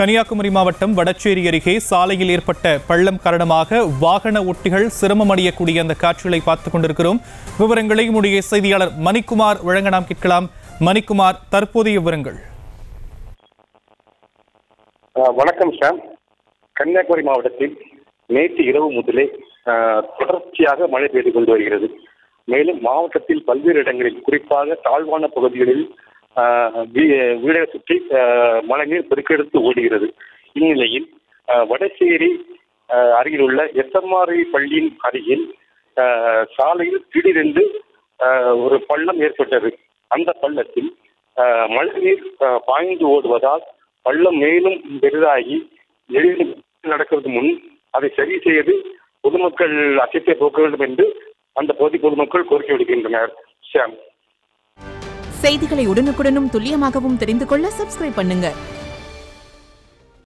கன்னியாகுமரி மாவட்டம் வடச்சேரி அருகே சாலையில் ஏற்பட்ட பள்ளம் காரணமாக வாகன ஓட்டிகள் சிரமம் அடையக்கூடிய அந்த காட்சிகளை பார்த்துக் கொண்டிருக்கிறோம் விவரங்களை நம்முடைய செய்தியாளர் மணிக்குமார் வழங்க நாம் கேட்கலாம் மணிக்குமார் தற்போதைய விவரங்கள் ஆஹ் வணக்கம் சாம் கன்னியாகுமரி மாவட்டத்தில் நேற்று இரவு முதலே ஆஹ், தொடர்ச்சியாக மழை பெய்து கொண்டு வருகிறது மேலும் மாவட்டத்தில் பல்வேறு இடங்களில் குறிப்பாக தாழ்வான பகுதிகளில் ஆஹ், வீ- வீடை சுற்றி ஆஹ், மழைநீர் பெருக்கெடுத்து ஓடுகிறது இந்நிலையில் ஆஹ், வடசேரி ஆஹ், அருகில் உள்ள எஸ்எம்ஆர்ஐ பள்ளியின் அருகில் ஆஹ், சாலையில் திடீரென்று ஆஹ், ஒரு பள்ளம் ஏற்பட்டது அந்த பள்ளத்தில் ஆஹ், மழைநீர் ஆஹ், பாய்ந்து ஓடுவதால் பள்ளம் மேலும் பெரிதாகி எளிதில் நடக்கிறது முன் அதை சரி செய்து பொதுமக்கள் அச்சத்தை போக்க வேண்டும் என்று அந்த பகுதி பொதுமக்கள் கோரிக்கை விடுக்கின்றனர் ஷியாம் செய்திகளை உடனுக்குடனும் துல்லியமாகவும் தெரிந்து கொள்ள சப்ஸ்கிரைப் பண்ணுங்க